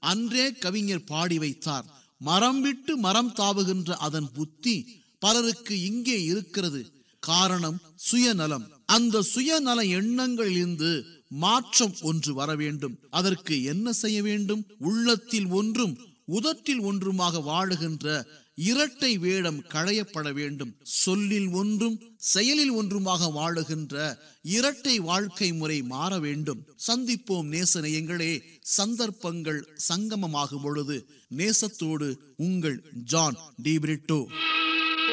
அன்றே கவிஞர் பாடி வைத்தார் மரம் விட்டு மரம் தாவுகின்ற அதன் புத்தி பலருக்கு இங்கே இருக்கிறது காரணம் சுயநலம் அந்த சுயநல எண்ணங்களிலிருந்து மாற்றம் ஒன்று வர வேண்டும் அதற்கு என்ன செய்ய வேண்டும் உள்ளத்தில் ஒன்றும் உதட்டில் ஒன்றுமாக வாழுகின்ற இரட்டை வேடம் களையப்பட வேண்டும் சொல்லில் ஒன்றும் செயலில் ஒன்றுமாக வாழுகின்ற இரட்டை வாழ்க்கை முறை மாற வேண்டும் சந்திப்போம் நேசநேயங்களே சந்தர்ப்பங்கள் சங்கமமாகும் பொழுது நேசத்தோடு உங்கள் ஜான் டி பிரிட்டோ